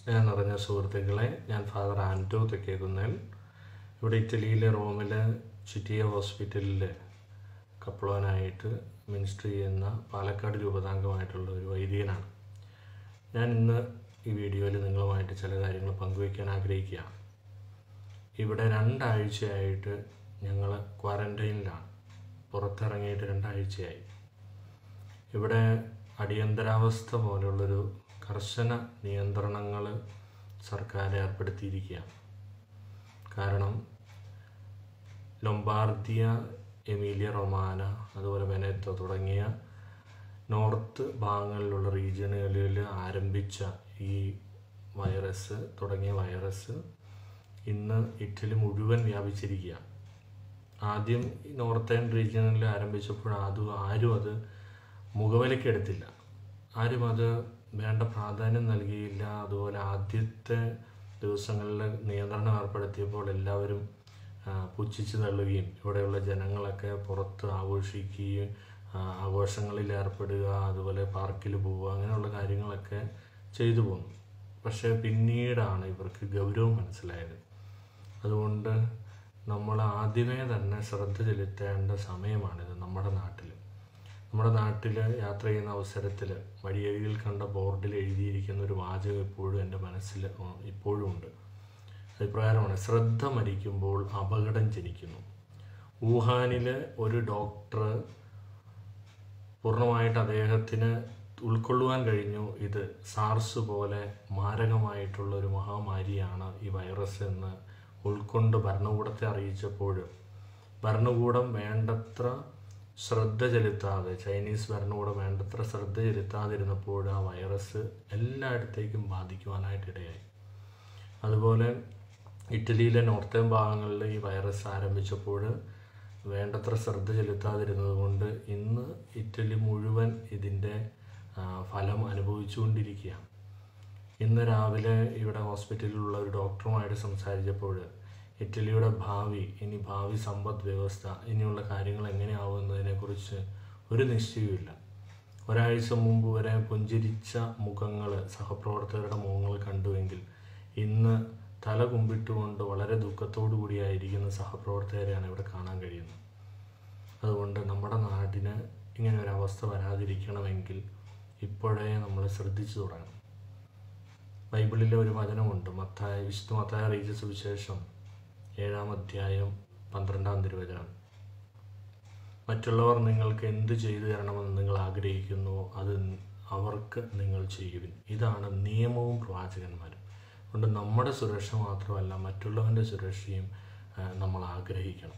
സ്നേഹം നിറഞ്ഞ സുഹൃത്തുക്കളെ ഞാൻ ഫാദർ ആൻറ്റോ തെക്കേക്കുന്നേൽ ഇവിടെ ഇറ്റലിയിലെ റോമിലെ ചിറ്റിയ ഹോസ്പിറ്റലിൽ കപ്ലോനായിട്ട് മിനിസ്റ്റർ ചെയ്യുന്ന പാലക്കാട് രൂപതാംഗമായിട്ടുള്ള ഒരു വൈദികനാണ് ഞാൻ ഇന്ന് ഈ വീഡിയോയിൽ നിങ്ങളുമായിട്ട് ചില കാര്യങ്ങൾ പങ്കുവയ്ക്കാൻ ആഗ്രഹിക്കുകയാണ് ഇവിടെ രണ്ടാഴ്ചയായിട്ട് ഞങ്ങൾ ക്വാറൻറ്റൈനിലാണ് പുറത്തിറങ്ങിയിട്ട് രണ്ടാഴ്ചയായി ഇവിടെ അടിയന്തരാവസ്ഥ പോലുള്ളൊരു കർശന നിയന്ത്രണങ്ങൾ സർക്കാർ ഏർപ്പെടുത്തിയിരിക്കുകയാണ് കാരണം ലൊംബാർദിയ എമീലിയ റൊമാന അതുപോലെ വെനറ്റോ തുടങ്ങിയ നോർത്ത് ഭാഗങ്ങളിലുള്ള റീജിയനുകളിൽ ആരംഭിച്ച ഈ വൈറസ് തുടങ്ങിയ വൈറസ് ഇന്ന് ഇറ്റലി മുഴുവൻ വ്യാപിച്ചിരിക്കുകയാണ് ആദ്യം ഈ നോർത്തേൺ റീജിയനിൽ ആരംഭിച്ചപ്പോൾ അത് ആരും അത് മുഖവിലക്കെടുത്തില്ല ആരും അത് വേണ്ട പ്രാധാന്യം നൽകിയില്ല അതുപോലെ ആദ്യത്തെ ദിവസങ്ങളിൽ നിയന്ത്രണം ഏർപ്പെടുത്തിയപ്പോൾ എല്ലാവരും ആ, പുച്ഛിച്ച് തള്ളുകയും ഇവിടെയുള്ള ജനങ്ങളൊക്കെ പുറത്ത് ആഘോഷിക്കുകയും ആ, ആഘോഷങ്ങളിൽ ഏർപ്പെടുക അതുപോലെ പാർക്കിൽ പോവുക അങ്ങനെയുള്ള കാര്യങ്ങളൊക്കെ ചെയ്തു പോന്നു പക്ഷേ പിന്നീടാണ് ഇവർക്ക് ഗൗരവം മനസ്സിലായത് അതുകൊണ്ട് നമ്മൾ ആദ്യമേ തന്നെ ശ്രദ്ധ ചെലുത്തേണ്ട സമയമാണിത് നമ്മുടെ നാട്ടിൽ നമ്മുടെ നാട്ടിൽ യാത്ര ചെയ്യുന്ന അവസരത്തിൽ വഴിയരികിൽ കണ്ട ബോർഡിൽ എഴുതിയിരിക്കുന്ന ഒരു വാചകം ഇപ്പോഴും എൻ്റെ മനസ്സിൽ ഉ- ഇപ്പോഴും ഉണ്ട് അത് പ്രകാരമാണ് ശ്രദ്ധ മരിക്കുമ്പോൾ അപകടം ജനിക്കുന്നു വുഹാനിലെ ഒരു ഡോക്ടർ പൂർണ്ണമായിട്ട് അദ്ദേഹത്തിന് ഉൾക്കൊള്ളുവാൻ കഴിഞ്ഞു ഇത് സാർസ് പോലെ മാരകമായിട്ടുള്ള ഒരു മഹാമാരിയാണ് ഈ വൈറസ് എന്ന് ഉൾക്കൊണ്ട് ഭരണകൂടത്തെ അറിയിച്ചപ്പോൾ ഭരണകൂടം വേണ്ടത്ര ശ്രദ്ധ ചെലുത്താതെ ചൈനീസ് ഭരണകൂടം വേണ്ടത്ര ശ്രദ്ധ ചെലുത്താതിരുന്നപ്പോൾ ആ വൈറസ് എല്ലായിടത്തേക്കും ബാധിക്കുവാനായിട്ട് ഇടയായി അതുപോലെ ഇറ്റലിയിലെ നോർത്തേൺ ഭാഗങ്ങളിൽ ഈ വൈറസ് ആരംഭിച്ചപ്പോൾ വേണ്ടത്ര ശ്രദ്ധ ചെലുത്താതിരുന്നത് കൊണ്ട് ഇന്ന് ഇറ്റലി മുഴുവൻ ഇതിൻ്റെ ആ, ഫലം അനുഭവിച്ചുകൊണ്ടിരിക്കുകയാണ് ഇന്ന് രാവിലെ ഇവിടെ ഹോസ്പിറ്റലിലുള്ള ഒരു ഡോക്ടറുമായിട്ട് സംസാരിച്ചപ്പോൾ ഇറ്റലിയുടെ ഭാവി ഇനി ഭാവി സമ്പദ് വ്യവസ്ഥ ഇനിയുള്ള കാര്യങ്ങൾ എങ്ങനെയാവും എന്നതിനെക്കുറിച്ച് ഒരു നിശ്ചയവുമില്ല ഒരാഴ്ച മുമ്പ് വരെ പുഞ്ചിരിച്ച മുഖങ്ങൾ സഹപ്രവർത്തകരുടെ മുഖങ്ങൾ കണ്ടുവെങ്കിൽ ഇന്ന് തല കുമ്പിട്ടുകൊണ്ട് വളരെ ദുഃഖത്തോടു കൂടിയായിരിക്കുന്ന സഹപ്രവർത്തകരെയാണ് ഇവിടെ കാണാൻ കഴിയുന്നത് അതുകൊണ്ട് നമ്മുടെ നാടിന് ഇങ്ങനെ ഒരു അവസ്ഥ വരാതിരിക്കണമെങ്കിൽ ഇപ്പോഴേ നമ്മൾ ശ്രദ്ധിച്ചു തുടങ്ങണം ബൈബിളിലെ ഒരു വചനമുണ്ട് മത്തായ വിശുദ്ധ മത്തായ അറിയിച്ച സുവിശേഷം ഏഴാം അധ്യായം പന്ത്രണ്ടാം തിരുവചനം മറ്റുള്ളവർ നിങ്ങൾക്ക് എന്ത് ചെയ്തു തരണമെന്ന് നിങ്ങൾ ആഗ്രഹിക്കുന്നു അത് അവർക്ക് നിങ്ങൾ ചെയ്യുവിൻ ഇതാണ് നിയമവും പ്രവാചകന്മാരും അതുകൊണ്ട് നമ്മുടെ സുരക്ഷ മാത്രമല്ല മറ്റുള്ളവൻ്റെ സുരക്ഷയും ആ, നമ്മൾ ആഗ്രഹിക്കണം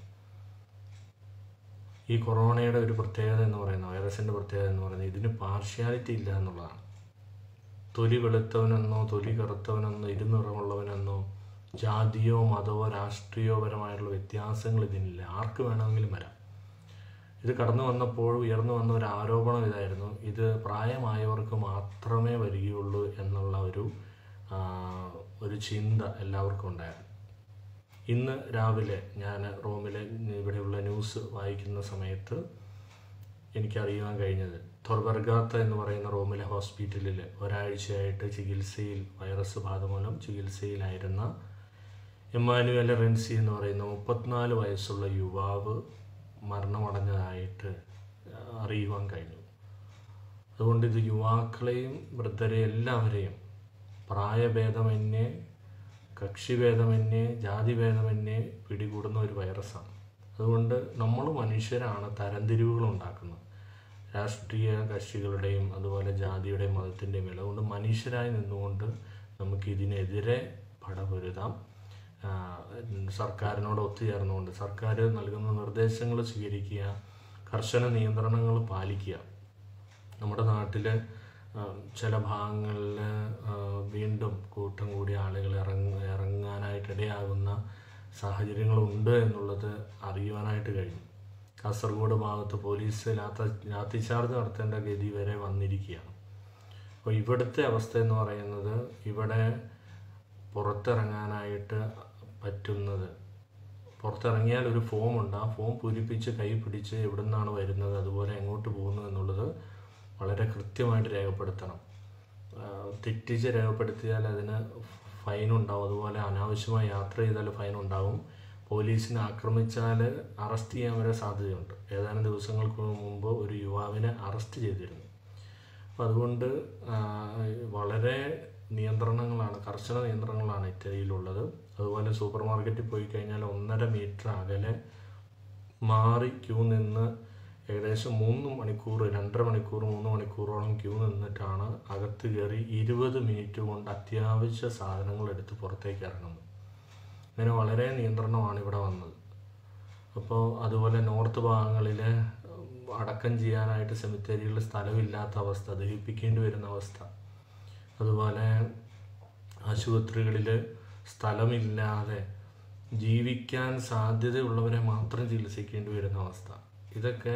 ഈ കൊറോണയുടെ ഒരു പ്രത്യേകത എന്ന് പറയുന്നത് വൈറസിൻ്റെ പ്രത്യേകത എന്ന് പറയുന്നത് ഇതിന് പാർഷ്യാലിറ്റി ഇല്ല എന്നുള്ളതാണ് തൊലി വെളുത്തവനെന്നോ തൊലി കറുത്തവനെന്നോ ഇരുനിറമുള്ളവനെന്നോ ജാതിയോ മതമോ രാഷ്ട്രീയപരമായിട്ടുള്ള വ്യത്യാസങ്ങൾ ഇതിനില്ല ആർക്ക് വേണമെങ്കിലും വരാം ഇത് കടന്നു വന്നപ്പോൾ ഉയർന്നു വന്ന ഒരു ആരോപണം ഇതായിരുന്നു ഇത് പ്രായമായവർക്ക് മാത്രമേ വരികയുള്ളൂ എന്നുള്ള ഒരു ആ, ഒരു ചിന്ത എല്ലാവർക്കും ഉണ്ടായിരുന്നു ഇന്ന് രാവിലെ ഞാൻ റോമിലെ ഇവിടെയുള്ള ന്യൂസ് വായിക്കുന്ന സമയത്ത് എനിക്കറിയാൻ കഴിഞ്ഞത് തൊർബർഗാത്ത എന്ന് പറയുന്ന റോമിലെ ഹോസ്പിറ്റലിൽ ഒരാഴ്ചയായിട്ട് ചികിത്സയിൽ വൈറസ് ബാധ മൂലം ചികിത്സയിലായിരുന്ന എമ്മാനുവൽ റെൻസി എന്ന് പറയുന്ന മുപ്പത്തിനാല് വയസ്സുള്ള യുവാവ് മരണമടഞ്ഞതായിട്ട് അറിയുവാൻ കഴിഞ്ഞു അതുകൊണ്ട് ഇത് യുവാക്കളെയും വൃദ്ധരെ എല്ലാവരെയും പ്രായഭേദമന്യേ കക്ഷിഭേദമന്യേ ജാതിഭേദമന്യേ പിടികൂടുന്ന ഒരു വൈറസാണ് അതുകൊണ്ട് നമ്മൾ മനുഷ്യരാണ് തരംതിരിവുകൾ ഉണ്ടാക്കുന്നത് രാഷ്ട്രീയ കക്ഷികളുടെയും അതുപോലെ ജാതിയുടെയും മതത്തിൻ്റെയും വില അതുകൊണ്ട് മനുഷ്യരായി നിന്നുകൊണ്ട് നമുക്ക് ഇതിനെതിരെ പടപൊരുതാം ആ, സർക്കാരിനോട് ഒത്തുചേർന്നുകൊണ്ട് സർക്കാർ നൽകുന്ന നിർദ്ദേശങ്ങൾ സ്വീകരിക്കുക കർശന നിയന്ത്രണങ്ങൾ പാലിക്കുക നമ്മുടെ നാട്ടിൽ ചില ഭാഗങ്ങളിൽ വീണ്ടും കൂട്ടം കൂടി ആളുകൾ ഇറങ്ങ ഇറങ്ങാനായിട്ട് ഇടയാകുന്ന സാഹചര്യങ്ങളുണ്ട് എന്നുള്ളത് അറിയുവാനായിട്ട് കഴിഞ്ഞു കാസർഗോഡ് ഭാഗത്ത് പോലീസ് ലാത്ത ലാത്തിചാർജ് നടത്തേണ്ട ഗതി വരെ വന്നിരിക്കുകയാണ് അപ്പോൾ ഇവിടുത്തെ അവസ്ഥ എന്ന് പറയുന്നത് ഇവിടെ പുറത്തിറങ്ങാനായിട്ട് പറ്റുന്നത് പുറത്തിറങ്ങിയാൽ ഒരു ഫോം ഉണ്ട് ആ ഫോം പൂരിപ്പിച്ച് കൈ പിടിച്ച് എവിടെ നിന്നാണ് വരുന്നത് അതുപോലെ എങ്ങോട്ട് പോകുന്നു എന്നുള്ളത് വളരെ കൃത്യമായിട്ട് രേഖപ്പെടുത്തണം ആ, തെറ്റിച്ച് രേഖപ്പെടുത്തിയാൽ അതിന് ഫൈൻ ഉണ്ടാവും അതുപോലെ അനാവശ്യമായി യാത്ര ചെയ്താൽ ഫൈൻ ഉണ്ടാവും പോലീസിനെ ആക്രമിച്ചാൽ അറസ്റ്റ് ചെയ്യാൻ വരെ സാധ്യതയുണ്ട് ഏതാനും ദിവസങ്ങൾക്ക് മുമ്പ് ഒരു യുവാവിനെ അറസ്റ്റ് ചെയ്തിരുന്നു അപ്പം അതുകൊണ്ട് ആ, വളരെ നിയന്ത്രണങ്ങളാണ് കർശന നിയന്ത്രണങ്ങളാണ് ഇറ്റലിയിലുള്ളത് അതുപോലെ സൂപ്പർ മാർക്കറ്റിൽ പോയി കഴിഞ്ഞാൽ ഒന്നര മീറ്റർ അകലെ മാറി ക്യൂ നിന്ന് ഏകദേശം മൂന്ന് മണിക്കൂർ രണ്ടര മണിക്കൂർ മൂന്ന് മണിക്കൂറോളം ക്യൂ നിന്നിട്ടാണ് അകത്ത് കയറി ഇരുപത് മിനിറ്റ് കൊണ്ട് അത്യാവശ്യ സാധനങ്ങൾ എടുത്ത് പുറത്തേക്ക് ഇറങ്ങുന്നത് ഇങ്ങനെ വളരെ നിയന്ത്രണമാണ് ഇവിടെ വന്നത് അപ്പോൾ അതുപോലെ നോർത്ത് ഭാഗങ്ങളിൽ അടക്കം ചെയ്യാനായിട്ട് സെമിത്തേരികളിൽ സ്ഥലമില്ലാത്ത അവസ്ഥ ദഹിപ്പിക്കേണ്ടി വരുന്ന അവസ്ഥ അതുപോലെ ആശുപത്രികളിൽ സ്ഥലമില്ലാതെ ജീവിക്കാൻ സാധ്യതയുള്ളവരെ മാത്രം ചികിത്സിക്കേണ്ടി വരുന്ന അവസ്ഥ ഇതൊക്കെ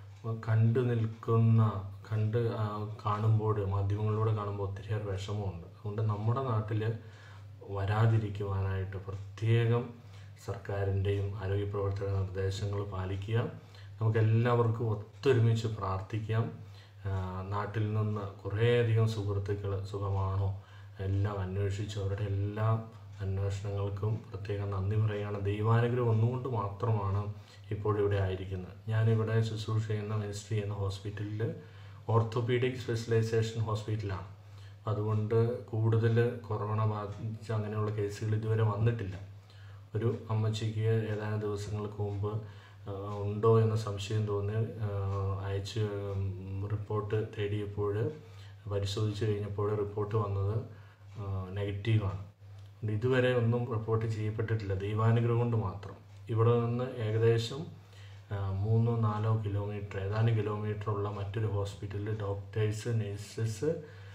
കണ്ടു നിൽക്കുന്ന കണ്ട് ആ, കാണുമ്പോൾ മാധ്യമങ്ങളിലൂടെ കാണുമ്പോൾ ഒത്തിരിയേറെ വിഷമമുണ്ട് അതുകൊണ്ട് നമ്മുടെ നാട്ടിൽ വരാതിരിക്കുവാനായിട്ട് പ്രത്യേകം സർക്കാരിൻ്റെയും ആരോഗ്യ പ്രവർത്തക നിർദ്ദേശങ്ങൾ പാലിക്കുക നമുക്കെല്ലാവർക്കും ഒത്തൊരുമിച്ച് പ്രാർത്ഥിക്കാം ആ, നാട്ടിൽ നിന്ന് കുറേയധികം സുഹൃത്തുക്കൾ സുഖമാണോ എല്ലാം അന്വേഷിച്ചു അവരുടെ എല്ലാ അന്വേഷണങ്ങൾക്കും പ്രത്യേകം നന്ദി പറയുകയാണ് ദൈവാനുഗ്രഹം ഒന്നുകൊണ്ട് മാത്രമാണ് ഇപ്പോൾ ഇവിടെ ആയിരിക്കുന്നത് ഞാനിവിടെ ശുശ്രൂഷ ചെയ്യുന്ന മിനിസ്ട്രി ചെയ്യുന്ന ഹോസ്പിറ്റലിൽ ഓർത്തോപീഡിക് സ്പെഷ്യലൈസേഷൻ ഹോസ്പിറ്റലാണ് അതുകൊണ്ട് കൂടുതൽ കൊറോണ ബാധിച്ച അങ്ങനെയുള്ള കേസുകൾ ഇതുവരെ വന്നിട്ടില്ല ഒരു അമ്മച്ചിക്ക് ഏതാനും ദിവസങ്ങൾക്ക് മുമ്പ് ആ, ഉണ്ടോ എന്ന സംശയം തോന്നി ആ, അയച്ച് ഉം, റിപ്പോർട്ട് തേടിയപ്പോൾ പരിശോധിച്ച് കഴിഞ്ഞപ്പോൾ റിപ്പോർട്ട് വന്നത് ആ, നെഗറ്റീവാണ് അതുകൊണ്ട് ഇതുവരെ ഒന്നും റിപ്പോർട്ട് ചെയ്യപ്പെട്ടിട്ടില്ല ദൈവാനുഗ്രഹം കൊണ്ട് മാത്രം ഇവിടെ നിന്ന് ഏകദേശം ആ, മൂന്നോ നാലോ കിലോമീറ്റർ ഏതാനും കിലോമീറ്റർ ഉള്ള മറ്റൊരു ഹോസ്പിറ്റലിൽ ഡോക്ടേഴ്സ് നഴ്സസ്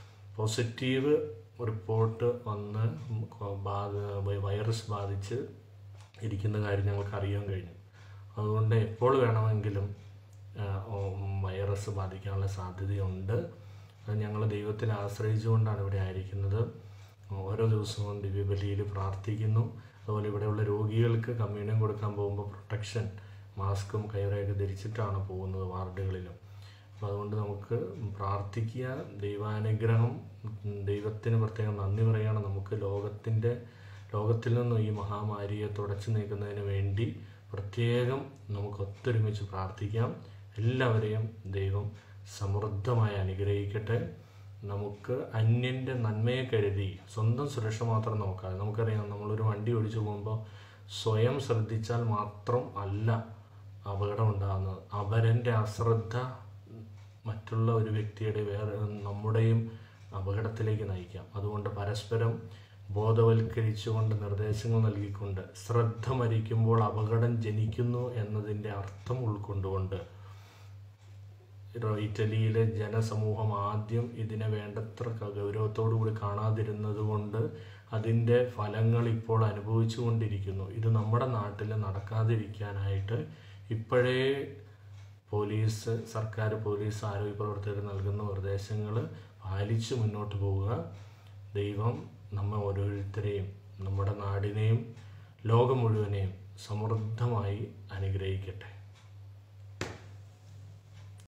പോസിറ്റീവ് റിപ്പോർട്ട് വന്ന് കൊ- ബാധ- വൈറസ് ബാധിച്ച് ഇരിക്കുന്ന കാര്യം ഞങ്ങൾക്ക് അറിയാൻ കഴിഞ്ഞു അതുകൊണ്ട് എപ്പോൾ വേണമെങ്കിലും ആ, ഉം, വൈറസ് ബാധിക്കാനുള്ള സാധ്യതയുണ്ട് അത് ഞങ്ങൾ ദൈവത്തിൽ ആശ്രയിച്ചുകൊണ്ടാണ് ഇവിടെ ആയിരിക്കുന്നത് ഓരോ ദിവസവും ദിവ്യബലിയിൽ പ്രാർത്ഥിക്കുന്നു അതുപോലെ ഇവിടെയുള്ള രോഗികൾക്ക് കമ്മ്യൂണിയം കൊടുക്കാൻ പോകുമ്പോൾ പ്രൊട്ടക്ഷൻ മാസ്കും കൈവരെയൊക്കെ ധരിച്ചിട്ടാണ് പോകുന്നത് വാർഡുകളിലും അപ്പോൾ അതുകൊണ്ട് നമുക്ക് പ്രാർത്ഥിക്കുക ദൈവാനുഗ്രഹം ഉം, ദൈവത്തിന് പ്രത്യേകം നന്ദി പറയുകയാണ് നമുക്ക് ലോകത്തിൻ്റെ ലോകത്തിൽ നിന്നും ഈ മഹാമാരിയെ തുടച്ചു നീക്കുന്നതിന് വേണ്ടി പ്രത്യേകം നമുക്ക് ഒത്തൊരുമിച്ച് പ്രാർത്ഥിക്കാം എല്ലാവരെയും ദൈവം സമൃദ്ധമായി അനുഗ്രഹിക്കട്ടെ നമുക്ക് അന്യൻ്റെ നന്മയെ കരുതി സ്വന്തം സുരക്ഷ മാത്രം നോക്കാതെ നമുക്കറിയാം നമ്മളൊരു വണ്ടി ഓടിച്ചു പോകുമ്പോൾ സ്വയം ശ്രദ്ധിച്ചാൽ മാത്രം അല്ല അപകടം ഉണ്ടാകുന്നത് അവരൻ്റെ അശ്രദ്ധ മറ്റുള്ള ഒരു വ്യക്തിയുടെ വേറെ നമ്മുടെയും അപകടത്തിലേക്ക് നയിക്കാം അതുകൊണ്ട് പരസ്പരം ബോധവൽക്കരിച്ചുകൊണ്ട് നിർദ്ദേശങ്ങൾ നൽകിക്കൊണ്ട് ശ്രദ്ധ മരിക്കുമ്പോൾ അപകടം ജനിക്കുന്നു എന്നതിൻ്റെ അർത്ഥം ഉൾക്കൊണ്ടുകൊണ്ട് ഇറ്റലിയിലെ ജനസമൂഹം ആദ്യം ഇതിനെ വേണ്ടത്ര ഗൗരവത്തോടു കൂടി കാണാതിരുന്നത് കൊണ്ട് അതിൻ്റെ ഫലങ്ങൾ ഇപ്പോൾ അനുഭവിച്ചു കൊണ്ടിരിക്കുന്നു ഇത് നമ്മുടെ നാട്ടിൽ നടക്കാതിരിക്കാനായിട്ട് ഇപ്പോഴേ പോലീസ് സർക്കാർ പോലീസ് ആരോഗ്യ പ്രവർത്തകർ നൽകുന്ന നിർദ്ദേശങ്ങൾ പാലിച്ച് മുന്നോട്ട് പോവുക ദൈവം നമ്മെ ഓരോരുത്തരെയും നമ്മുടെ നാടിനെയും ലോകം മുഴുവനെയും സമൃദ്ധമായി അനുഗ്രഹിക്കട്ടെ